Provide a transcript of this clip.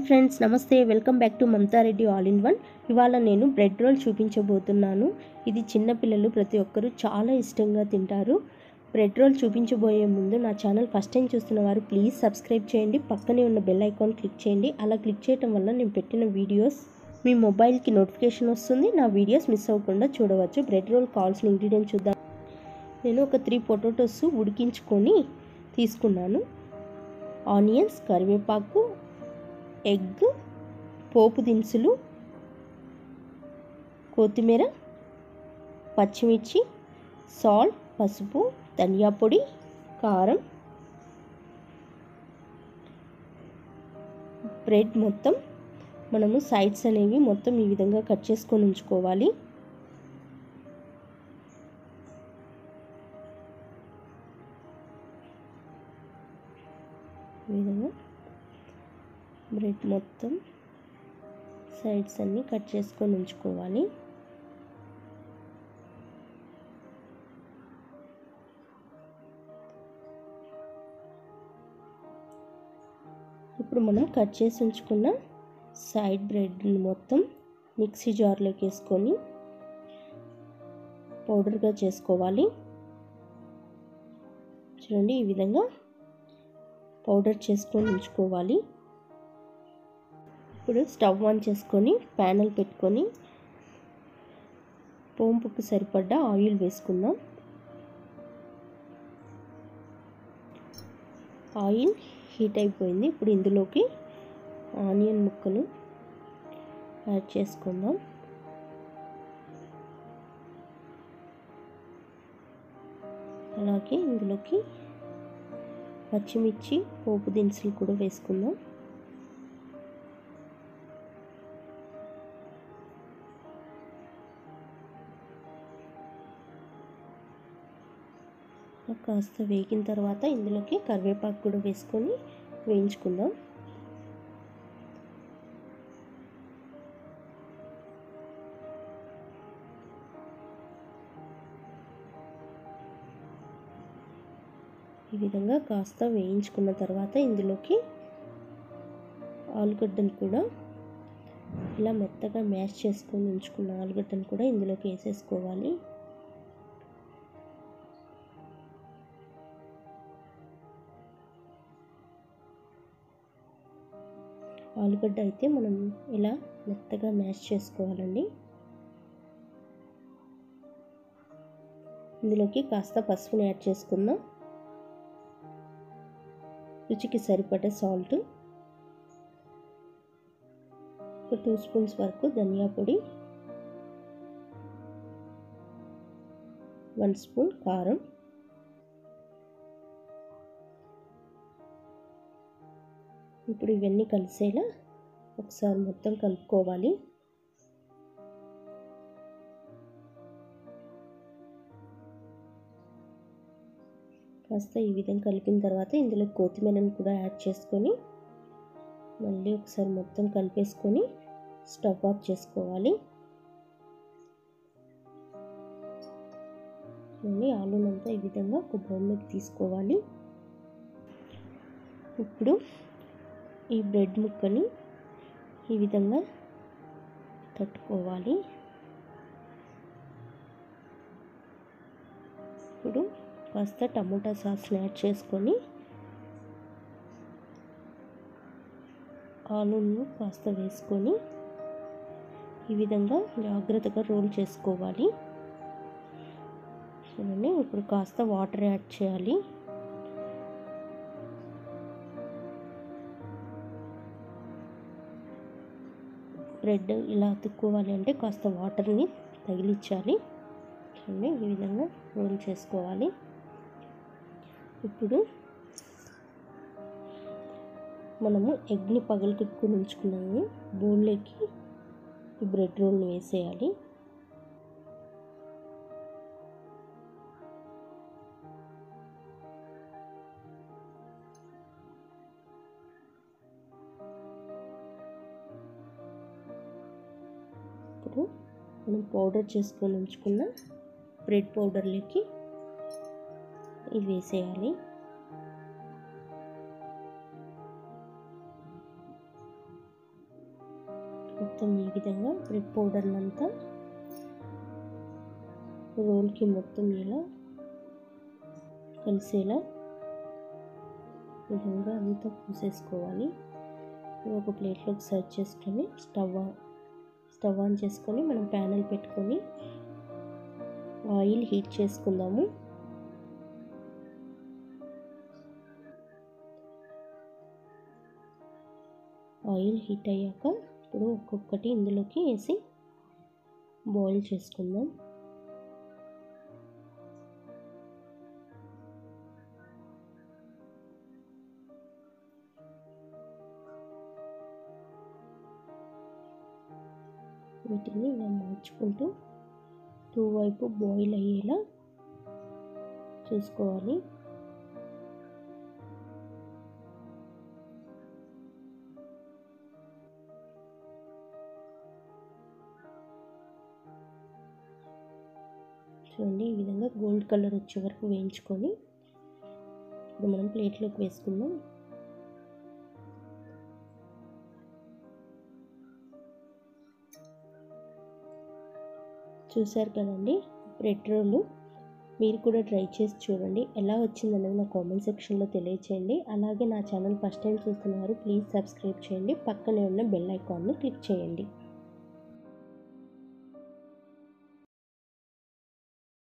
friends నమస్తే welcome back to Mamatha Reddy all in one ఇవాళ నేను బ్రెడ్ రోల్ చూపించబోతున్నాను ఇది చిన్నపిల్లలు ప్రతి ఒక్కరూ చాలా ఇష్టంగా తింటారు బ్రెడ్ రోల్ చూపించబోయే ముందు నా ఛానల్ ఫస్ట్ టైం చూస్తున్న వారు ప్లీజ్ సబ్స్క్రైబ్ చేయండి పక్కనే ఉన్న బెల్ ఐకాన్ క్లిక్ చేయండి అలా క్లిక్ చేయడం వల్ల నేను పెట్టిన వీడియోస్ మీ మొబైల్కి నోటిఫికేషన్ వస్తుంది నా వీడియోస్ మిస్ అవ్వకుండా చూడవచ్చు బ్రెడ్ రోల్ కావాల్సిన ఇంగ్రీడియంట్ చూద్దాం నేను ఒక త్రీ పొటాటోస్ ఉడికించుకొని తీసుకున్నాను ఆనియన్స్ కరివేపాకు ఎగ్ పోపు దినుసులు కొత్తిమీర పచ్చిమిర్చి సాల్ట్ పసుపు ధనియా పొడి కారం బ్రెడ్ మొత్తం మనము సైడ్స్ అనేవి మొత్తం ఈ విధంగా కట్ చేసుకొని ఉంచుకోవాలి ఈ విధంగా బ్రెడ్ మొత్తం సైడ్స్ అన్నీ కట్ చేసుకొని ఉంచుకోవాలి ఇప్పుడు మనం కట్ చేసి ఉంచుకున్న సైడ్ బ్రెడ్ని మొత్తం మిక్సీ జార్లోకి వేసుకొని పౌడర్గా చేసుకోవాలి చూడండి ఈ విధంగా పౌడర్ చేసుకొని ఉంచుకోవాలి ఇప్పుడు స్టవ్ ఆన్ చేసుకొని ప్యానల్ పెట్టుకొని పోంపుకు సరిపడ్డ ఆయిల్ వేసుకుందాం ఆయిల్ హీట్ అయిపోయింది ఇప్పుడు ఇందులోకి ఆనియన్ ముక్కలు యాడ్ చేసుకుందాం అలాగే ఇందులోకి పచ్చిమిర్చి పోపు దినుసులు కూడా వేసుకుందాం కాస్త వేగిన తర్వాత ఇందులోకి కరివేపాకు కూడా వేసుకొని వేయించుకుందాం ఈ విధంగా కాస్త వేయించుకున్న తర్వాత ఇందులోకి ఆలుగడ్డను కూడా ఇలా మెత్తగా మ్యాష్ చేసుకొని ఉంచుకున్న ఆలుగడ్డను కూడా ఇందులోకి వేసేసుకోవాలి ఆలుగడ్డ అయితే మనం ఇలా మెత్తగా మ్యాష్ చేసుకోవాలండి ఇందులోకి కాస్త పసుపుని యాడ్ చేసుకుందాం రుచికి సరిపడ్డ సాల్ట్ ఒక టూ స్పూన్స్ వరకు ధనియా పొడి వన్ స్పూన్ కారం ఇప్పుడు ఇవన్నీ కలిసేలా ఒకసారి మొత్తం కలుపుకోవాలి కాస్త ఈ విధంగా కలిపిన తర్వాత ఇందులో కొత్తిమీరను కూడా యాడ్ చేసుకొని మళ్ళీ ఒకసారి మొత్తం కలిపేసుకొని స్టవ్ ఆఫ్ చేసుకోవాలి మళ్ళీ ఆలూనంతా ఈ విధంగా ఒక బౌల్లోకి తీసుకోవాలి ఇప్పుడు ఈ బ్రెడ్ ముక్కని ఈ విధంగా తట్టుకోవాలి ఇప్పుడు కాస్త టమోటా సాస్ని యాడ్ చేసుకొని ఆలూను కాస్త వేసుకొని ఈ విధంగా జాగ్రత్తగా రోల్ చేసుకోవాలి చూడండి ఇప్పుడు కాస్త వాటర్ యాడ్ చేయాలి బ్రెడ్ ఇలా అతుక్కోవాలి అంటే కాస్త వాటర్ని తగిలించాలి చూడండి ఈ విధంగా రోల్ చేసుకోవాలి ఇప్పుడు మనము ఎగ్ని పగలగొట్టుకుని ఉంచుకున్నాము బౌల్లోకి ఈ బ్రెడ్ రోల్ని వేసేయాలి ఇప్పుడు మనం పౌడర్ చేసుకొని ఉంచుకున్న బ్రెడ్ పౌడర్లోకి ఇవి వేసేయాలి మొత్తం ఈ విధంగా బ్రెడ్ పౌడర్నంతా రోల్కి మొత్తం ఇలా కలిసేలా విధంగా అంతా పూసేసుకోవాలి ఒక ప్లేట్లోకి సర్వ్ చేసుకొని స్టవ్ స్టవ్ ఆన్ చేసుకొని మనం ప్యానెల్ పెట్టుకొని ఆయిల్ హీట్ చేసుకుందాము ఆయిల్ హీట్ అయ్యాక ఇప్పుడు ఒక్కొక్కటి ఇందులోకి వేసి బాయిల్ చేసుకుందాం వీటిని ఇలా మార్చుకుంటూ టూ వైపు బాయిల్ అయ్యేలా చూసుకోవాలి చూడండి ఈ విధంగా గోల్డ్ కలర్ వచ్చే వరకు వేయించుకొని ఇప్పుడు మనం ప్లేట్లోకి వేసుకుందాం చూసారు కదండి బ్రెడ్ రోలు మీరు కూడా ట్రై చేసి చూడండి ఎలా వచ్చిందనేది నా కామెంట్ సెక్షన్లో తెలియచేయండి అలాగే నా ఛానల్ ఫస్ట్ టైం చూస్తున్నవారు ప్లీజ్ సబ్స్క్రైబ్ చేయండి పక్కనే ఉన్న బెల్ ఐకాన్ని క్లిక్ చేయండి